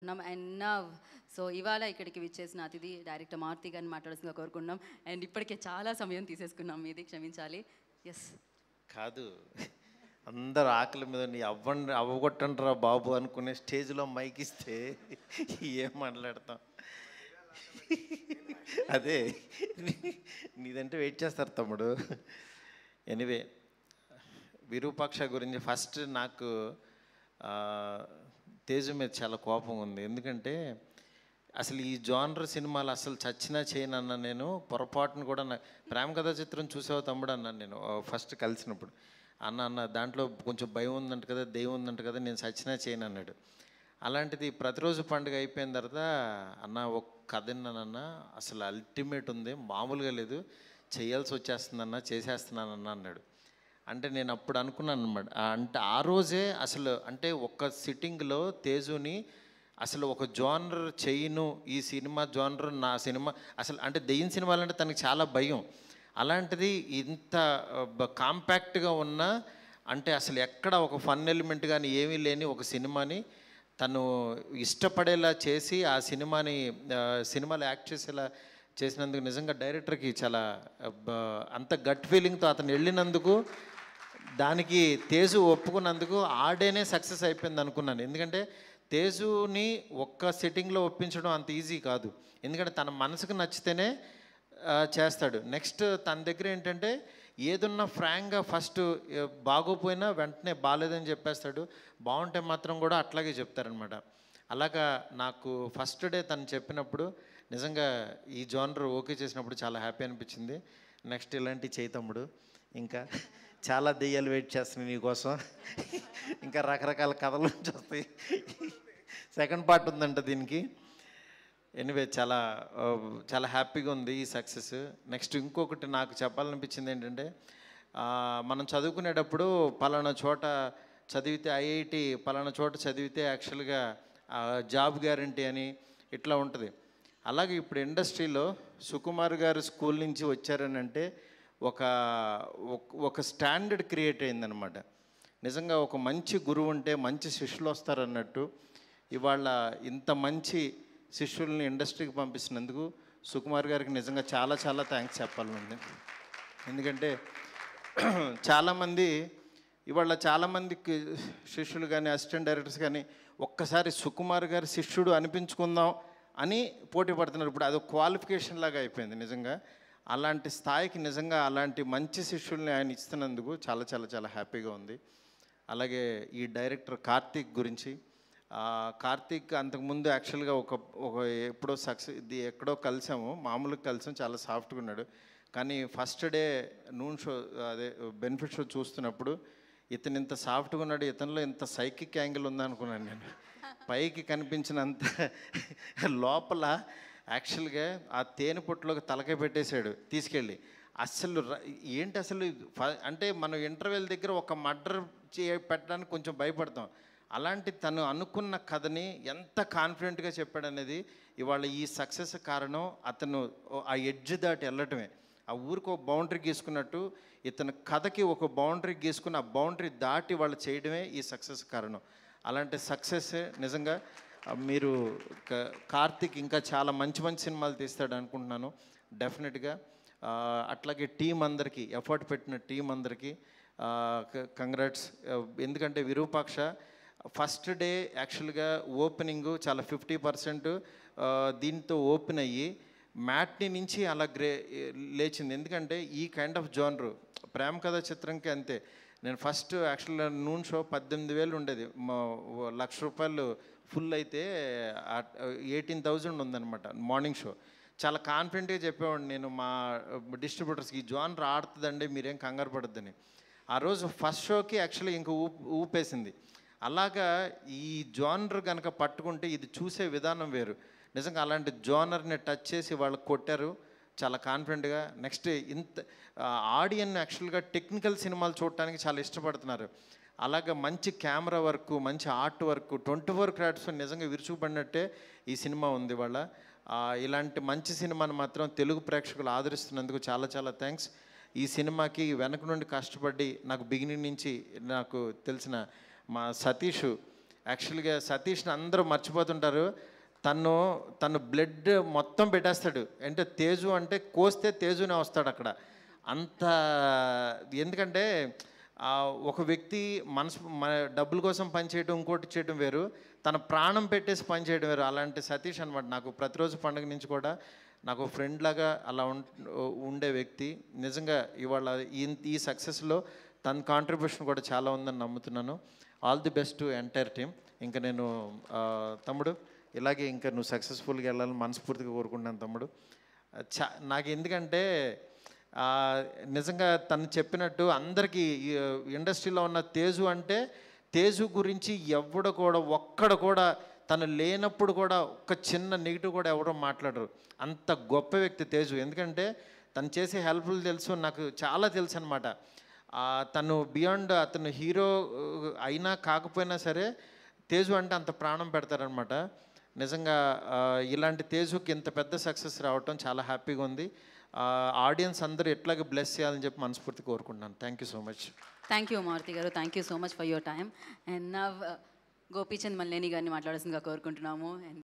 కోరుకుంటున్నాం and now so ఇవాళ ఇక్కడికి విచ్చేసిన అతిథి డైరెక్టర్ మారుతి గారిని మాట్లాడాల్సిందిగా కోరుకుంటున్నాం అండ్ ఇప్పటికే చాలా సమయం తీసేసుకున్నాం మీది క్షమించాలి ఎస్ కాదు అందరు ఆకలి మీద నీ అవ్వండి అవ్వగొట్టండి రా బాబు అనుకునే స్టేజ్లో మైక్ ఇస్తే ఏం మాట్లాడతాం అదే నీ- నీదంటే వెయిట్ చేస్తారు తమ్ముడు ఎనివే విరూపాక్ష గురించి ఫస్ట్ నాకు ఆ, తేజు మీద చాలా కోపం ఉంది ఎందుకంటే అసలు ఈ జానర్ సినిమాలు అసలు చచ్చినా చేయనన్నా నేను పొరపాటును కూడా నా ప్రేమ కథా చిత్రం చూసావు తమ్ముడు అన్నాను నేను ఫస్ట్ కలిసినప్పుడు అన్న అన్న దాంట్లో కొంచెం భయం ఉందంట కదా దెయ్యం ఉందంట కదా నేను చచ్చినా చేయను అన్నాడు అలాంటిది ప్రతిరోజు పండుగ అయిపోయిన తర్వాత అన్న ఒక కథ విన్నానన్న అసలు అల్టిమేట్ ఉంది మామూలుగా లేదు చేయాల్సి వచ్చేస్తుందన్న చేసేస్తున్నానన్న అన్నాడు అంటే నేను అప్పుడు అనుకున్నాను అనమాట అంటే ఆ రోజే అసలు అంటే ఒక్క సిట్టింగ్లో తేజుని అసలు ఒక జోనర్ చెయ్యను ఈ సినిమా జోనర్ నా సినిమా అసలు అంటే దెయ్యం సినిమాలు అంటే తనకి చాలా భయం అలాంటిది ఇంత కాంపాక్ట్గా ఉన్న అంటే అసలు ఎక్కడ ఒక ఫన్ ఎలిమెంట్ కానీ ఏమీ లేని ఒక సినిమాని తను ఇష్టపడేలా చేసి ఆ సినిమాని ఆ, సినిమాలో యాక్ట్ చేసేలా చేసినందుకు నిజంగా డైరెక్టర్కి చాలా ఆ, బ- అంత గట్ ఫీలింగ్తో అతను వెళ్ళినందుకు దానికి తేజు ఒప్పుకున్నందుకు ఆ డేనే సక్సెస్ అయిపోయింది అనుకున్నాను ఎందుకంటే తేజుని ఒక్క సెట్టింగ్లో ఒప్పించడం అంత ఈజీ కాదు ఎందుకంటే తన మనసుకు నచ్చితేనే ఆ, చేస్తాడు నెక్స్ట్ తన దగ్గర ఏంటంటే ఏదున్నా ఫ్రాంక్గా ఫస్ట్ బాగోపోయినా వెంటనే బాగాలేదని చెప్పేస్తాడు బాగుంటే మాత్రం కూడా అట్లాగే చెప్తారనమాట అలాగా నాకు ఫస్ట్ డే తను చెప్పినప్పుడు నిజంగా ఈ జోనర్ ఓకే చేసినప్పుడు చాలా హ్యాపీ అనిపించింది నెక్స్ట్ ఇలాంటి చేయి తమ్ముడు ఇంకా చాలా దెయ్యాలు వెయిట్ చేస్తున్నాయి నీకోసం ఇంకా రకరకాల కథల నుంచి వస్తాయి సెకండ్ పార్ట్ ఉందంట దీనికి ఎనివే చాలా ఆ, చాలా హ్యాపీగా ఉంది ఈ సక్సెస్ నెక్స్ట్ ఇంకొకటి నాకు చెప్పాలనిపించింది ఏంటంటే ఆ, మనం చదువుకునేటప్పుడు పలానా చోట చదివితే ఐఐటి పలానా చోట చదివితే యాక్చువల్గా జాబ్ గ్యారంటీ అని ఇట్లా ఉంటుంది అలాగే ఇప్పుడు ఇండస్ట్రీలో సుకుమార్ గారు స్కూల్ నుంచి వచ్చారని అంటే ఒక ఒక- ఒక స్టాండర్డ్ క్రియేట్ అయిందనమాట నిజంగా ఒక మంచి గురువు ఉంటే మంచి శిష్యులు వస్తారన్నట్టు ఇవాళ ఇంత మంచి శిష్యుల్ని ఇండస్ట్రీకి పంపిస్తున్నందుకు సుకుమార్ గారికి నిజంగా చాలా చాలా థ్యాంక్స్ చెప్పాలనుంది ఎందుకంటే చాలామంది ఇవాళ చాలామందికి శిష్యులు కానీ అసిస్టెంట్ డైరెక్టర్స్ కానీ ఒక్కసారి సుకుమార్ గారి శిష్యుడు అనిపించుకుందాం అని పోటీ పడుతున్నారు ఇప్పుడు అదొక క్వాలిఫికేషన్ లాగా అయిపోయింది నిజంగా అలాంటి స్థాయికి నిజంగా అలాంటి మంచి శిష్యుల్ని ఆయన ఇస్తున్నందుకు చాలా చాలా చాలా హ్యాపీగా ఉంది అలాగే ఈ డైరెక్టర్ కార్తీక్ గురించి ఆ, కార్తీక్ అంతకుముందు యాక్చువల్గా ఒక ఒక ఎప్పుడో సక్సెస్ ఇది ఎక్కడో కలిసాము మామూలుగా కలిసాం చాలా సాఫ్ట్గా ఉన్నాడు కానీ ఫస్ట్ డే నూన్ షో అదే బెనిఫిట్ షో చూస్తున్నప్పుడు ఇతను ఇంత సాఫ్ట్గా ఉన్నాడు ఇతనిలో ఇంత సైకిక్ యాంగిల్ ఉందనుకున్నాను నేను పైకి కనిపించినంత లోపల యాక్చువల్గా ఆ తేనె పొట్టులోకి తలకాయ పెట్టేశాడు తీసుకెళ్ళి అసలు ర- ఏంటి అసలు ఫ- అంటే మనం ఇంటర్వెల్ దగ్గర ఒక మర్డర్ చే పెట్టడానికి కొంచెం భయపడతాం అలాంటి తను అనుకున్న కథని ఎంత కాన్ఫిడెంట్గా చెప్పాడనేది ఇవాళ ఈ సక్సెస్ కారణం అతను ఓ- ఆ ఎడ్జ్ దాటి వెళ్ళటమే ఆ ఊరికి ఒక బౌండరీ గీసుకున్నట్టు ఇతను కథకి ఒక బౌండరీ గీసుకుని ఆ బౌండరీ దాటి వాళ్ళు చేయడమే ఈ సక్సెస్ కారణం అలాంటి సక్సెస్ నిజంగా ఆ, మీరు క- కార్తిక్ ఇంకా చాలా మంచి మంచి సినిమాలు తీస్తాడు అనుకుంటున్నాను డెఫినెట్గా ఆ, అట్లాగే టీం అందరికీ ఎఫర్ట్ పెట్టిన టీం అందరికీ కంగ్రాట్స్ ఎందుకంటే విరూపాక్ష ఫస్ట్ డే యాక్చువల్గా ఓపెనింగ్ చాలా ఫిఫ్టీ పర్సెంట్ దీంతో ఓపెన్ అయ్యి మ్యాట్ని నుంచి అలా గ్రే లేచింది ఎందుకంటే ఈ కైండ్ ఆఫ్ జోనరు ప్రేమ కథ చిత్రంకి అంతే నేను ఫస్ట్ యాక్చువల్గా నూన్ షో పద్దెనిమిది వేలు ఉండేది మా- ఓ లక్ష రూపాయలు ఫుల్ అయితే ఎయిటీన్ థౌజండ్ ఉందన్నమాట మార్నింగ్ షో చాలా కాన్ఫిడెంట్గా చెప్పేవాడిని నేను మా డిస్ట్రిబ్యూటర్స్కి ఈ జోనర్ ఆడుతుందండి మీరేం కంగారు పడద్దని ఆ రోజు ఫస్ట్ షోకి యాక్చువల్లీ ఇంకా ఊప్ ఊపేసింది అలాగా ఈ జోనర్ కనుక పట్టుకుంటే ఇది చూసే విధానం వేరు నిజంగా అలాంటి జోనర్ని టచ్ చేసి వాళ్ళు కొట్టారు చాలా కాన్ఫిడెంట్గా నెక్స్ట్ ఇంత ఆడియన్ యాక్చువల్గా టెక్నికల్ సినిమాలు చూడటానికి చాలా ఇష్టపడుతున్నారు అలాగే మంచి కెమెరా వర్క్ మంచి art work twenty four crafts నిజంగా విరుచుకుపడినట్టే ఈ సినిమా ఉంది వాళ్ళ ఇలాంటి మంచి సినిమాని మాత్రం తెలుగు ప్రేక్షకులు ఆదరిస్తున్నందుకు చాలా చాలా థ్యాంక్స్ ఈ సినిమాకి వెనక నుండి కష్టపడి నాకు బిగినింగ్ నుంచి నాకు తెలిసిన మా సతీష్ యాక్చువల్గా సతీష్ని అందరూ మర్చిపోతుంటారు తను తను బ్లడ్ మొత్తం పెట్టేస్తాడు అంటే తేజు అంటే కోస్తే తేజునే వస్తాడు అక్కడ అంత ఎందుకంటే ఆ, ఒక వ్యక్తి మనసు మన డబ్బుల కోసం పనిచేయడం ఇంకోటి చేయడం వేరు తన ప్రాణం పెట్టేసి పని చేయడం వేరు అలాంటి సతీష్ అనమాట నాకు ప్రతిరోజు పండుగ నుంచి కూడా నాకు ఫ్రెండ్ లాగా అలా ఉం ఉండే వ్యక్తి నిజంగా ఇవాళ ఈ ఈ సక్సెస్లో తన కాంట్రిబ్యూషన్ కూడా చాలా ఉందని నమ్ముతున్నాను all the best to entire team ఇంకా నేను ఆ, తమ్ముడు ఇలాగే ఇంకా నువ్వు సక్సెస్ఫుల్గా వెళ్ళాలని మనస్ఫూర్తిగా కోరుకుంటున్నాను తమ్ముడు చా నాకు ఎందుకంటే ఆ, నిజంగా తను చెప్పినట్టు అందరికీ ఈ ఇండస్ట్రీలో ఉన్న తేజు అంటే తేజు గురించి ఎవడ కూడా ఒక్కడ కూడా తను లేనప్పుడు కూడా ఒక చిన్న నెగిటివ్ కూడా ఎవరో మాట్లాడరు అంత గొప్ప వ్యక్తి తేజు ఎందుకంటే తను చేసే హెల్ప్ఫుల్ తెలుసు నాకు చాలా తెలుసు అనమాట తను బియాండ్ అతను హీరో అయినా కాకపోయినా సరే తేజు అంటే అంత ప్రాణం పెడతారనమాట నిజంగా ఆ, ఇలాంటి తేజుకి ఇంత పెద్ద సక్సెస్ రావటం చాలా హ్యాపీగా ఉంది ఆడియన్స్ అందరూ ఎట్లాగే బ్లెస్ చేయాలని చెప్పి మనస్ఫూర్తి కోరుకుంటున్నాను thank you so much thank you Maruthi garu thank you so much for your time and నా గోపీచంద్ మల్లేని గారిని మాట్లాడాల్సిందిగా కోరుకుంటున్నాము అండ్